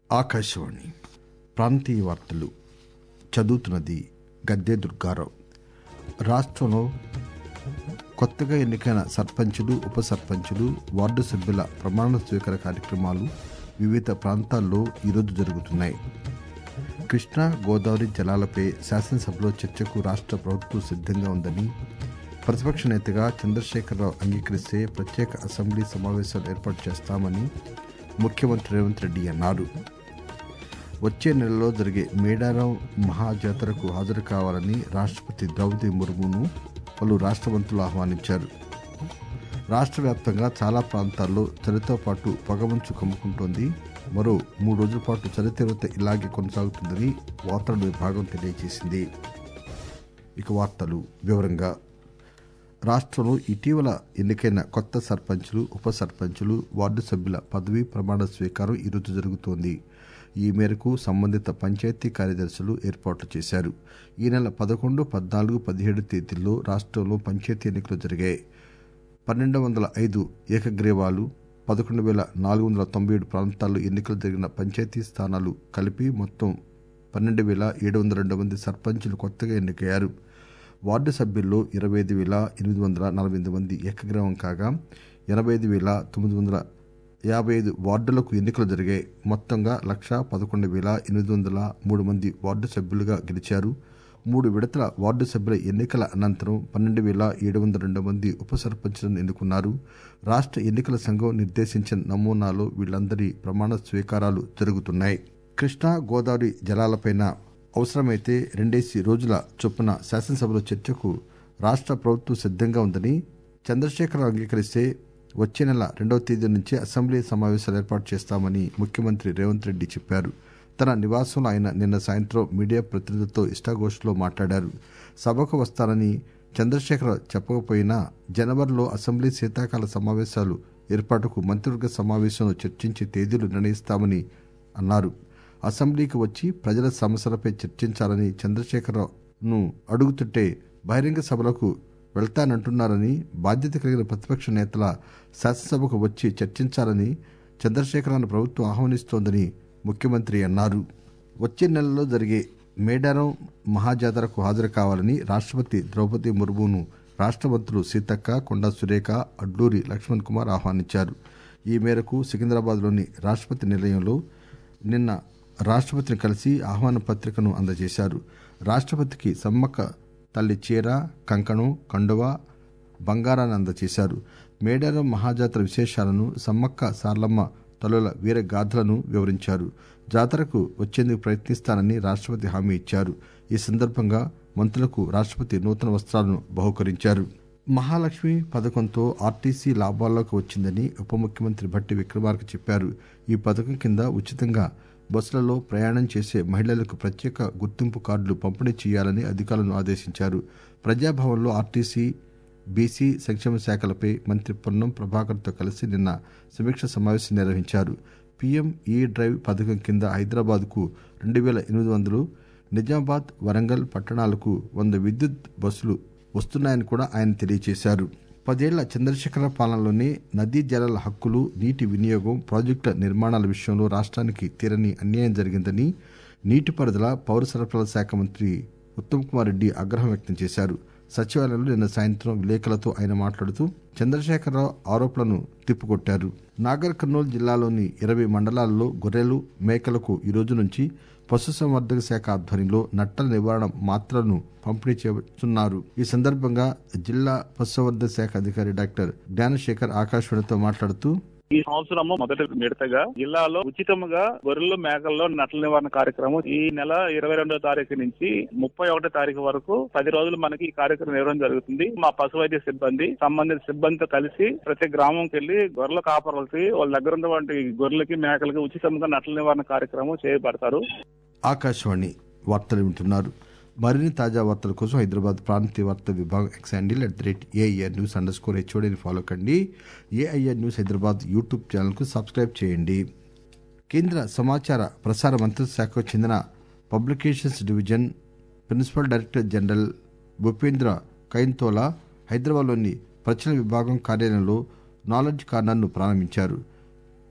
ఆకాశవాణి ప్రాంతీయ వార్తలు చదువుతున్నది గద్దె దుర్గారావు రాష్ట్రంలో కొత్తగా ఎన్నికైన సర్పంచులు ఉప సర్పంచులు వార్డు సభ్యుల ప్రమాణ స్వీకార కార్యక్రమాలు వివిధ ప్రాంతాల్లో ఈరోజు జరుగుతున్నాయి కృష్ణా గోదావరి జలాలపై శాసనసభలో చర్చకు రాష్ట్ర ప్రభుత్వం సిద్ధంగా ఉందని ప్రతిపక్ష నేతగా చంద్రశేఖరరావు అంగీకరిస్తే ప్రత్యేక అసెంబ్లీ సమావేశాలు ఏర్పాటు చేస్తామని ముఖ్యమంత్రి రేవంత్ రెడ్డి అన్నారు వచ్చే నెలలో జరిగే మేడారం మహాజాతరకు హాజరు కావాలని రాష్ట్రపతి ద్రౌపది ముర్మును పలు రాష్ట్ర మంత్రులు ఆహ్వానించారు రాష్ట్ర వ్యాప్తంగా చాలా ప్రాంతాల్లో చలితో పాటు పొగమంచు కమ్ముకుంటోంది మరో మూడు రోజుల పాటు చలి తీవ్రత ఇలాగే కొనసాగుతుందని వాతావరణ విభాగం తెలియజేసింది ఇక వార్తలు వివరంగా రాష్ట్రంలో ఇటీవల ఎన్నికైన కొత్త సర్పంచులు ఉప సర్పంచులు వార్డు సభ్యుల పదవీ ప్రమాణ స్వీకారం ఈరోజు జరుగుతోంది ఈ మేరకు సంబంధిత పంచాయతీ కార్యదర్శులు ఏర్పాట్లు చేశారు ఈ నెల పదకొండు పద్నాలుగు పదిహేడు తేదీల్లో రాష్ట్రంలో పంచాయతీ ఎన్నికలు జరిగాయి పన్నెండు వందల ఐదు ఏకగ్రీవాలు పదకొండు వేల నాలుగు వందల తొంభై ఏడు ప్రాంతాల్లో ఎన్నికలు జరిగిన పంచాయతీ స్థానాలు కలిపి మొత్తం పన్నెండు వేల ఏడు వందల రెండు మంది సర్పంచులు కొత్తగా ఎన్నికయ్యారు వార్డు సభ్యుల్లో ఇరవై ఐదు వేల ఎనిమిది వందల నలభై ఎనిమిది మంది ఏకగ్రీవం కాగా ఎనభై ఐదు వేల తొమ్మిది వందల యాభై ఐదు వార్డులకు ఎన్నికలు జరిగాయి మొత్తంగా లక్ష పదకొండు వేల ఎనిమిది వందల మూడు మంది వార్డు సభ్యులుగా గెలిచారు మూడు విడతల వార్డు సభ్యుల ఎన్నికల అనంతరం పన్నెండు వేల ఏడు వందల రెండు మంది ఉప సర్పంచులను ఎన్నుకున్నారు రాష్ట్ర ఎన్నికల సంఘం నిర్దేశించిన నమూనాలో వీళ్లందరి ప్రమాణ స్వీకారాలు జరుగుతున్నాయి కృష్ణా గోదావరి జలాలపైన అవసరమైతే రెండేసి రోజుల చొప్పున శాసనసభలో చర్చకు రాష్ట్ర ప్రభుత్వం సిద్ధంగా ఉందని చంద్రశేఖరరావు అంగీకరిస్తే వచ్చే నెల రెండవ తేదీ నుంచి అసెంబ్లీ సమావేశాలు ఏర్పాటు చేస్తామని ముఖ్యమంత్రి రేవంత్ రెడ్డి చెప్పారు తన నివాసంలో ఆయన నిన్న సాయంత్రం మీడియా ప్రతినిధులతో ఇష్టాగోష్ఠిలో మాట్లాడారు సభకు వస్తానని చంద్రశేఖరరావు చెప్పకపోయినా జనవరిలో అసెంబ్లీ శీతాకాల సమావేశాలు ఏర్పాటుకు మంత్రివర్గ సమావేశంలో చర్చించి తేదీలు నిర్ణయిస్తామని అన్నారు అసెంబ్లీకి వచ్చి ప్రజల సమస్యలపై చర్చించాలని చంద్రశేఖరరావును అడుగుతుంటే బహిరంగ సభలకు వెళ్తానంటున్నారని బాధ్యత కలిగిన ప్రతిపక్ష నేతల శాసనసభకు వచ్చి చర్చించాలని చంద్రశేఖరరావును ప్రభుత్వం ఆహ్వానిస్తోందని ముఖ్యమంత్రి అన్నారు వచ్చే నెలలో జరిగే మేడారం మహాజాతరకు హాజరు కావాలని రాష్ట్రపతి ద్రౌపది ముర్మును రాష్ట్ర మంత్రులు సీతక్క కొండా సురేఖ అడ్లూరి లక్ష్మణ్ కుమార్ ఆహ్వానించారు ఈ మేరకు సికింద్రాబాద్లోని రాష్ట్రపతి నిలయంలో నిన్న రాష్ట్రపతిని కలిసి ఆహ్వాన పత్రికను అందజేశారు రాష్ట్రపతికి సమ్మక్క తల్లి చీర కంకణం కండువ బంగారాన్ని అందజేశారు మేడారం మహాజాతర విశేషాలను సమ్మక్క సార్లమ్మ తల్లుల వీర గాథలను వివరించారు జాతరకు వచ్చేందుకు ప్రయత్నిస్తానని రాష్ట్రపతి హామీ ఇచ్చారు ఈ సందర్భంగా మంత్రులకు రాష్ట్రపతి నూతన వస్త్రాలను బహుకరించారు మహాలక్ష్మి పథకంతో ఆర్టీసీ లాభాల్లోకి వచ్చిందని ఉప ముఖ్యమంత్రి భట్టి విక్రమార్క చెప్పారు ఈ పథకం కింద ఉచితంగా బస్సులలో ప్రయాణం చేసే మహిళలకు ప్రత్యేక గుర్తింపు కార్డులు పంపిణీ చేయాలని అధికారులను ఆదేశించారు ప్రజాభవన్లో ఆర్టీసీ బీసీ సంక్షేమ శాఖలపై మంత్రి పొన్నం ప్రభాకర్తో కలిసి నిన్న సమీక్ష సమావేశం నిర్వహించారు పీఎం ఈ డ్రైవ్ పథకం కింద హైదరాబాద్కు రెండు వేల ఎనిమిది వందలు నిజామాబాద్ వరంగల్ పట్టణాలకు వంద విద్యుత్ బస్సులు వస్తున్నాయని కూడా ఆయన తెలియజేశారు పదేళ్ల చంద్రశేఖర పాలనలోనే నదీ జలాల హక్కులు నీటి వినియోగం ప్రాజెక్టుల నిర్మాణాల విషయంలో రాష్ట్రానికి తీరని అన్యాయం జరిగిందని నీటిపారుదల పౌర సరఫరాల శాఖ మంత్రి ఉత్తమ్ కుమార్ రెడ్డి ఆగ్రహం వ్యక్తం చేశారు సచివాలయంలో నిన్న సాయంత్రం విలేకరులతో ఆయన మాట్లాడుతూ చంద్రశేఖరరావు ఆరోపణలను తిప్పికొట్టారు నాగర్ కర్నూలు జిల్లాలోని ఇరవై మండలాల్లో గొర్రెలు మేకలకు ఈ రోజు నుంచి పశుసంవర్ధక శాఖ ఆధ్వర్యంలో నట్టల నివారణ మాత్రలను పంపిణీ చేస్తున్నారు ఈ సందర్భంగా జిల్లా పశుసంవర్ధక శాఖ అధికారి డాక్టర్ జ్ఞానశేఖర్ ఆకాశవాణితో మాట్లాడుతూ ఈ సంవత్సరము మొదటి విడతగా జిల్లాలో ఉచితంగా గొర్రెలు మేకల్లో నట్ల నివారణ కార్యక్రమం ఈ నెల ఇరవై రెండో తారీఖు నుంచి ముప్పై ఒకటో తారీఖు వరకు పది రోజులు మనకి ఈ కార్యక్రమం నిర్వహణ జరుగుతుంది మా పశు వైద్య సిబ్బంది సంబంధిత సిబ్బందితో కలిసి ప్రతి గ్రామంకి వెళ్లి గొర్రెల కాపరులకి వాళ్ళ దగ్గర ఉన్నటువంటి గొర్రెలకి మేకలకి ఉచితంగా నట్ల నివారణ కార్యక్రమం చేయబడతారు ఆకాశవాణి వార్తలు వింటున్నారు మరిన్ని తాజా వార్తల కోసం హైదరాబాద్ ప్రాంతీయ వార్తా విభాగం X handle at the rate AIR news underscore హెచ్ఓడిని ఫాలో కండి ఏఐఆర్ న్యూస్ హైదరాబాద్ యూట్యూబ్ ఛానల్కు సబ్స్క్రైబ్ చేయండి కేంద్ర సమాచార ప్రసార మంత్రిత్వ శాఖకు చెందిన publications division principal director general Bhupendra Kainthola హైదరాబాద్లోని ప్రచురణ విభాగం కార్యాలయంలో నాలెడ్జ్ కార్నర్ను ప్రారంభించారు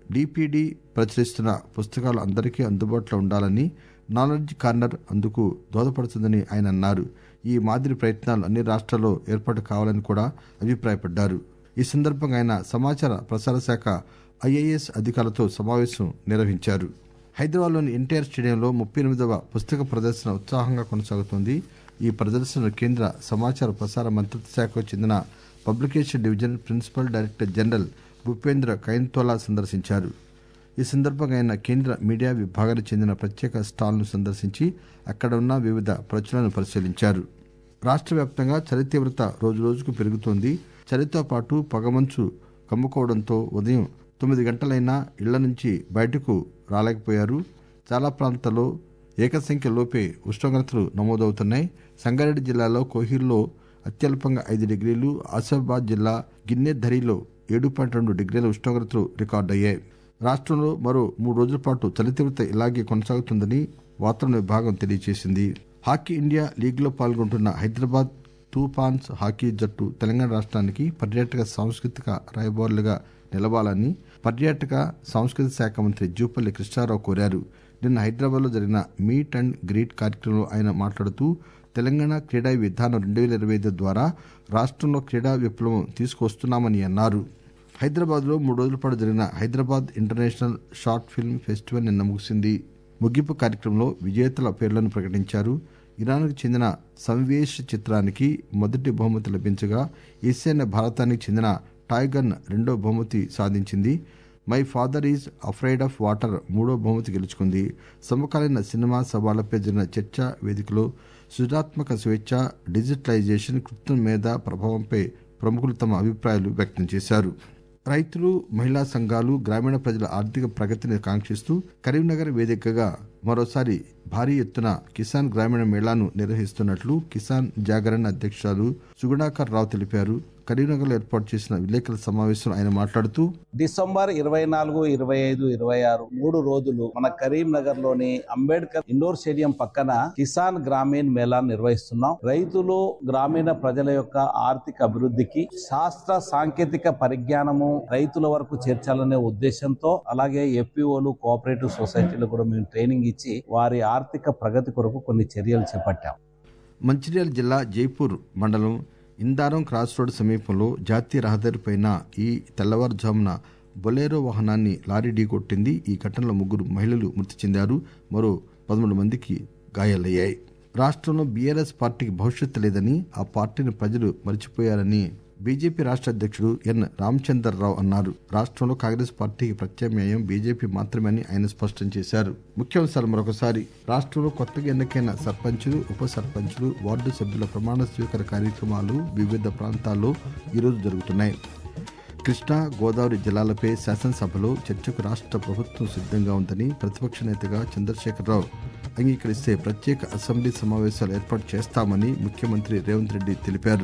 డిపిడి ప్రచురిస్తున్న పుస్తకాలు అందరికీ అందుబాటులో ఉండాలని నాలెడ్జ్ కార్నర్ అందుకు దోహదపడుతుందని ఆయన అన్నారు ఈ మాదిరి ప్రయత్నాలు అన్ని రాష్ట్రాల్లో ఏర్పాటు కావాలని కూడా అభిప్రాయపడ్డారు ఈ సందర్భంగా ఆయన సమాచార ప్రసార శాఖ ఐఏఎస్ అధికారులతో సమావేశం నిర్వహించారు హైదరాబాద్లోని ఎన్టీఆర్ స్టేడియంలో ముప్పై ఎనిమిదవ పుస్తక ప్రదర్శన ఉత్సాహంగా కొనసాగుతోంది ఈ ప్రదర్శనను కేంద్ర సమాచార ప్రసార మంత్రిత్వ శాఖకు చెందిన publication division principal director general Bhupendra Kainthola సందర్శించారు ఈ సందర్భంగా ఆయన కేంద్ర మీడియా విభాగానికి చెందిన ప్రత్యేక స్టాల్ను సందర్శించి అక్కడ ఉన్న వివిధ ప్రచురణలను పరిశీలించారు రాష్ట్ర వ్యాప్తంగా చలి తీవ్రత రోజురోజుకు పెరుగుతోంది చలితో పాటు పొగమంచు కమ్ముకోవడంతో ఉదయం తొమ్మిది గంటలైనా ఇళ్ల నుంచి బయటకు రాలేకపోయారు చాలా ప్రాంతాల్లో ఏకసంఖ్యలోపే ఉష్ణోగ్రతలు నమోదవుతున్నాయి సంగారెడ్డి జిల్లాలో కోహిర్లో అత్యల్పంగా ఐదు డిగ్రీలు ఆసిఫాబాద్ జిల్లా గిన్నెధరిలో ఏడు పాయింట్ రెండు డిగ్రీల ఉష్ణోగ్రతలు రికార్డయ్యాయి రాష్ట్రంలో మరో మూడు రోజుల పాటు చలి తీవ్రత ఇలాగే కొనసాగుతుందని వాతావరణ విభాగం తెలియజేసింది హాకీ ఇండియా లీగ్లో పాల్గొంటున్న హైదరాబాద్ తూఫాన్స్ హాకీ జట్టు తెలంగాణ రాష్ట్రానికి పర్యాటక సాంస్కృతిక రాయబారులుగా నిలవాలని పర్యాటక సాంస్కృతిక శాఖ మంత్రి జూపల్లి కృష్ణారావు కోరారు నిన్న హైదరాబాద్లో జరిగిన మీట్ అండ్ గ్రీట్ కార్యక్రమంలో ఆయన మాట్లాడుతూ తెలంగాణ క్రీడా విధానం రెండు వేల ఇరవై ఐదు ద్వారా రాష్ట్రంలో క్రీడా విప్లవం తీసుకొస్తున్నామని అన్నారు హైదరాబాద్లో మూడు రోజుల పాటు జరిగిన Hyderabad international short film festival నిన్న ముగిసింది ముగింపు కార్యక్రమంలో విజేతల పేర్లను ప్రకటించారు ఇరాన్కు చెందిన సంవేష్ చిత్రానికి మొదటి బహుమతి లభించగా ఈశాన్య భారతానికి చెందిన టాయ్గన్ రెండో బహుమతి సాధించింది my father is afraid of water మూడో బహుమతి గెలుచుకుంది సమకాలీన సినిమా సవాళ్లపై జరిగిన చర్చా వేదికలో సృజనాత్మక స్వేచ్ఛ డిజిటలైజేషన్ కృత్రిమ మేధ ప్రభావంపై ప్రముఖులు తమ అభిప్రాయాలు వ్యక్తం చేశారు రైతులు మహిళా సంఘాలు గ్రామీణ ప్రజల ఆర్థిక ప్రగతిని కాంక్షిస్తూ కరీంనగర్ వేదికగా మరోసారి భారీ ఎత్తున కిసాన్ గ్రామీణ మేళాను నిర్వహిస్తున్నట్లు కిసాన్ జాగరణ్ అధ్యక్షురాలు సుగుణాకర్ రావు తెలిపారు కరీంనగర్లో ఏర్పాటు చేసిన విలేకరుల సమావేశంలో ఆయన మాట్లాడుతూ డిసెంబర్ ఇరవై నాలుగు ఇరవై ఐదు ఇరవై ఆరు మూడు రోజులు మన కరీంనగర్ లోని అంబేద్కర్ ఇండోర్ స్టేడియం పక్కన కిసాన్ గ్రామీణ్ మేళా నిర్వహిస్తున్నాం రైతులు గ్రామీణ ప్రజల యొక్క ఆర్థిక అభివృద్ధికి శాస్త్ర సాంకేతిక పరిజ్ఞానము రైతుల వరకు చేర్చాలనే ఉద్దేశంతో అలాగే ఎఫ్పిఓలు కోఆపరేటివ్ సొసైటీలు కూడా మేము ట్రైనింగ్ ఇచ్చి వారి ఆర్థిక ప్రగతి కొరకు కొన్ని చర్యలు చేపట్టాం మంచిర్యాల జిల్లా జైపూర్ మండలం ఇందారం క్రాస్ రోడ్ సమీపంలో జాతీయ రహదారిపైన ఈ తెల్లవారుజామున బొలేరో వాహనాన్ని లారీ ఢీకొట్టింది ఈ ఘటనలో ముగ్గురు మహిళలు మృతి చెందారు మరో పదమూడు మందికి గాయాలయ్యాయి రాష్ట్రంలో బీఆర్ఎస్ పార్టీకి భవిష్యత్తు లేదని ఆ పార్టీని ప్రజలు మర్చిపోయారని బీజేపీ రాష్ట్ర అధ్యక్షుడు ఎన్ రామచందర్రావు అన్నారు రాష్ట్రంలో కాంగ్రెస్ పార్టీకి ప్రత్యామ్నాయం బీజేపీ మాత్రమే ఆయన స్పష్టం చేశారు ముఖ్యాంశాలు మరొకసారి రాష్ట్రంలో కొత్తగా ఎన్నికైన సర్పంచులు ఉప సర్పంచులు వార్డు సభ్యుల ప్రమాణ స్వీకార కార్యక్రమాలు వివిధ ప్రాంతాల్లో ఈరోజు జరుగుతున్నాయి కృష్ణా గోదావరి జిల్లాలపై శాసనసభలో చర్చకు రాష్ట్ర ప్రభుత్వం సిద్ధంగా ఉందని ప్రతిపక్ష నేతగా చంద్రశేఖరరావు అంగీకరిస్తే ప్రత్యేక అసెంబ్లీ సమావేశాలు ఏర్పాటు చేస్తామని ముఖ్యమంత్రి రేవంత్ రెడ్డి తెలిపారు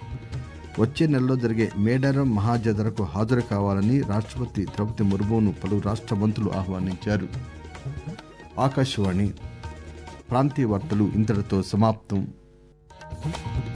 వచ్చే నెలలో జరిగే మేడారం మహాజాతరకు హాజరు కావాలని రాష్ట్రపతి ద్రౌపది ముర్మును పలు రాష్ట్ర మంత్రులు ఆహ్వానించారు ఆకాశవాణి ప్రాంతీయ వార్తలు ఇంతటితో సమాప్తం